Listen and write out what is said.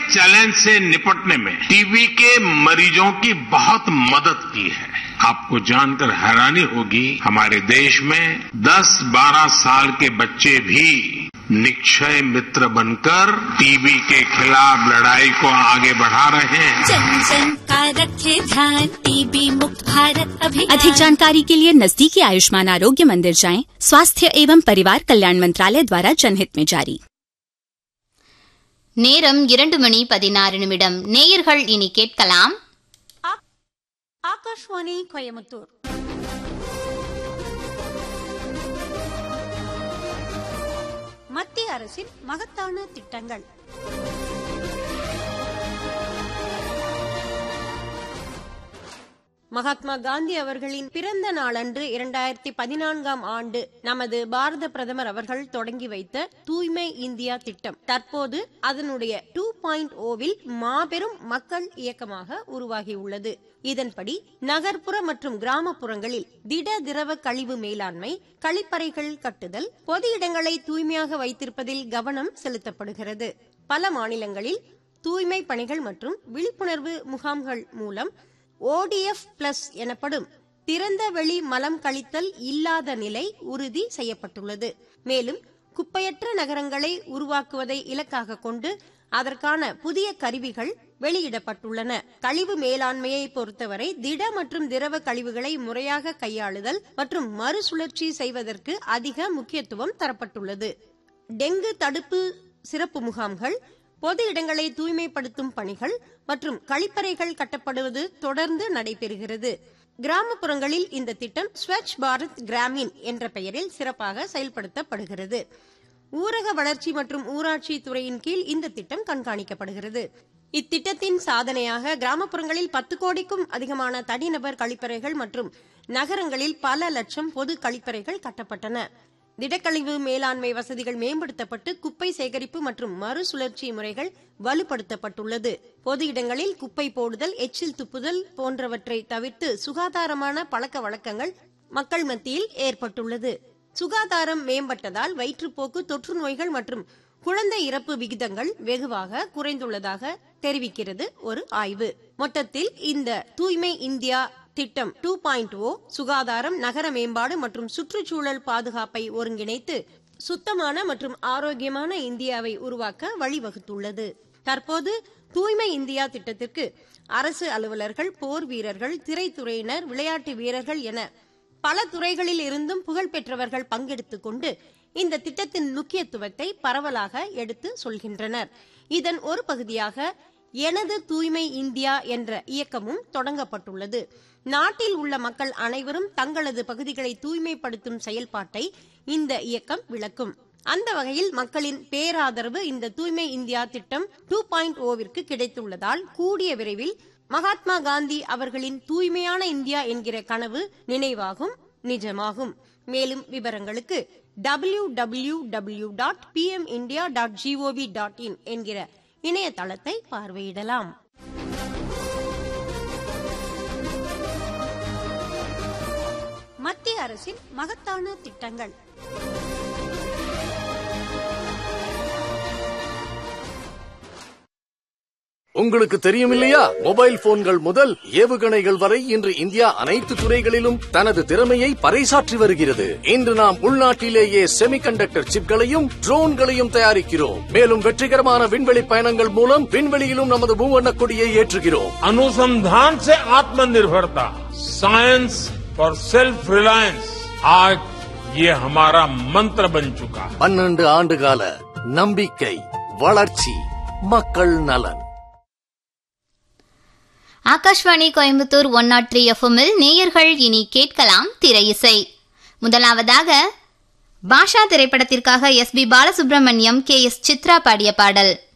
challenge से निपटने में टीबी के मरीजों की बहुत मदद की है आपको जानकर हैरानी होगी हमारे देश में 10-12 साल के बच्चे भी निक्षय मित्र बनकर टीबी के खिलाफ लड़ाई को आगे बढ़ा रहे हैं जन जन का रखे ध्यान टीबी मुक्त भारत अभियान अधिक जानकारी के लिए नजदीकी आयुष्मान आरोग्य मंदिर जाएं स्वास्थ्य एवं परिवार कल्याण मंत्रालय द्वारा जनहित में जारी நேரம் இரண்டு மணி பதினாறு நிமிடம் நேயர்கள் இனி கேட்கலாம் ஆகாஷ்வாணி கோயமுத்தூர் மத்திய அரசின் மகத்தான திட்டங்கள் மகாத்மா காந்தி அவர்களின் பிறந்த நாளன்று இரண்டாயிரத்தி பதினான்காம் ஆண்டு நமது பாரத பிரதமர் அவர்கள் தொடங்கி வைத்த தூய்மை இந்தியா திட்டம் தற்போது அதனுடைய டூ பாயிண்ட் ஓவில் மாபெரும் மக்கள் இயக்கமாக உருவாகியுள்ளது இதன்படி நகர்ப்புற மற்றும் கிராமப்புறங்களில் திட திரவ கழிவு மேலாண்மை கழிப்பறைகள் கட்டுதல் பொது இடங்களை தூய்மையாக வைத்திருப்பதில் கவனம் செலுத்தப்படுகிறது பல மாநிலங்களில் தூய்மை பணிகள் மற்றும் விழிப்புணர்வு முகாம்கள் மூலம் ஓடிஎஃப் பிளஸ் எனப்படும் திறந்த வெளி மலம் கழித்தல் இல்லாத நிலை உறுதி செய்யப்பட்டுள்ளது மேலும் குப்பையற்ற நகரங்களை உருவாக்குவதை இலக்காக கொண்டு அதற்கான புதிய கருவிகள் வெளியிடப்பட்டுள்ளன கழிவு மேலாண்மையை பொறுத்தவரை திட மற்றும் திரவ கழிவுகளை முறையாக கையாளுதல் மற்றும் மறுசுழற்சி செய்வதற்கு அதிக முக்கியத்துவம் தரப்பட்டுள்ளது டெங்கு தடுப்பு சிறப்பு முகாம்கள் பொது இடங்களை தூய்மைப்படுத்தும் பணிகள் மற்றும் கழிப்பறைகள் கட்டப்படுவது தொடர்ந்து நடைபெறுகிறது கிராமப்புறங்களில் இந்த திட்டம் ஸ்வச் பாரத் கிராமின் என்ற பெயரில் சிறப்பாக செயல்படுத்தப்படுகிறது ஊரக வளர்ச்சி மற்றும் ஊராட்சி துறையின் கீழ் இந்த திட்டம் கண்காணிக்கப்படுகிறது இத்திட்டத்தின் சாதனையாக கிராமப்புறங்களில் பத்து கோடிக்கும் அதிகமான தனிநபர் கழிப்பறைகள் மற்றும் நகரங்களில் பல லட்சம் பொது கழிப்பறைகள் கட்டப்பட்டன திடக்கழிவு மேலாண்மை வசதிகள் மேம்படுத்தப்பட்டு குப்பை சேகரிப்பு மற்றும் மறுசுழற்சி முறைகள் வலுப்படுத்தப்பட்டுள்ளது பொது இடங்களில் குப்பை போடுதல் எச்சில் துப்புதல் போன்றவற்றை தவிர்த்து சுகாதாரமான பழக்க வழக்கங்கள் மக்கள் மத்தியில் ஏற்பட்டுள்ளது சுகாதாரம் மேம்பட்டதால் வயிற்றுப்போக்கு தொற்று நோய்கள் மற்றும் குழந்தை இறப்பு விகிதங்கள் வெகுவாக குறைந்துள்ளதாக தெரிவிக்கிறது ஒரு ஆய்வு மொத்தத்தில் இந்த தூய்மை இந்தியா திட்டம் டூ பாயிண்ட் ஓ சுகாதாரம் நகர மேம்பாடு மற்றும் சுற்றுச்சூழல் பாதுகாப்பை ஒருங்கிணைத்து சுத்தமான மற்றும் ஆரோக்கியமான இந்தியாவை உருவாக்க வழிவகுத்துள்ளது தற்போது தூய்மை இந்தியா திட்டத்திற்கு அரசு அலுவலர்கள் போர் வீரர்கள் திரைத்துறையினர் விளையாட்டு வீரர்கள் என பல துறைகளில் இருந்தும் புகழ்பெற்றவர்கள் பங்கெடுத்துக் கொண்டு இந்த திட்டத்தின் முக்கியத்துவத்தை பரவலாக எடுத்து சொல்கின்றனர் இதன் ஒரு பகுதியாக எனது தூய்மை இந்தியா என்ற இயக்கமும் தொடங்கப்பட்டுள்ளது நாட்டில் உள்ள மக்கள் அனைவரும் தங்களது பகுதிகளை தூய்மைப்படுத்தும் செயல்பாட்டை இந்த இயக்கம் விளக்கும் அந்த வகையில் மக்களின் பேராதரவு இந்த தூய்மை இந்தியா திட்டம் டூ பாயிண்ட் ஓவிற்கு கிடைத்துள்ளதால் கூடிய விரைவில் மகாத்மா காந்தி அவர்களின் தூய்மையான இந்தியா என்கிற கனவு நினைவாகும் நிஜமாகும் மேலும் விவரங்களுக்கு W W W dot P M India dot G O V dot in என்கிற இணையதளத்தை பார்வையிடலாம் மத்திய அரசின் மகத்தான திட்டங்கள் உங்களுக்கு தெரியும் இல்லையா மொபைல் போன்கள் முதல் ஏவுகணைகள் வரை இன்று இந்தியா அனைத்து துறைகளிலும் தனது திறமையை பறைசாற்றி வருகிறது இன்று நாம் உள்நாட்டிலேயே செமிகண்டக்டர் சிப்களையும் ட்ரோன்களையும் தயாரிக்கிறோம் மேலும் வெற்றிகரமான விண்வெளி பயணங்கள் மூலம் விண்வெளியிலும் நமது மூவண்ண கொடியை ஏற்றுகிறோம் अनुसंधान से आत्मनिर्भरता साइंस फॉर सेल्फ रिलायंस आज ये हमारा मंत्र बन चुका है பன்னெண்டு ஆண்டுகால நம்பிக்கை வளர்ச்சி மக்கள் நலன் Akashvani Coimbatore one nought three எஃப்எம்மில் நேயர்கள் இனி கேட்கலாம் திரை இசை முதலாவதாக பாஷா திரைப்படத்திற்காக S P Balasubramaniam K S Chithra பாடிய பாடல்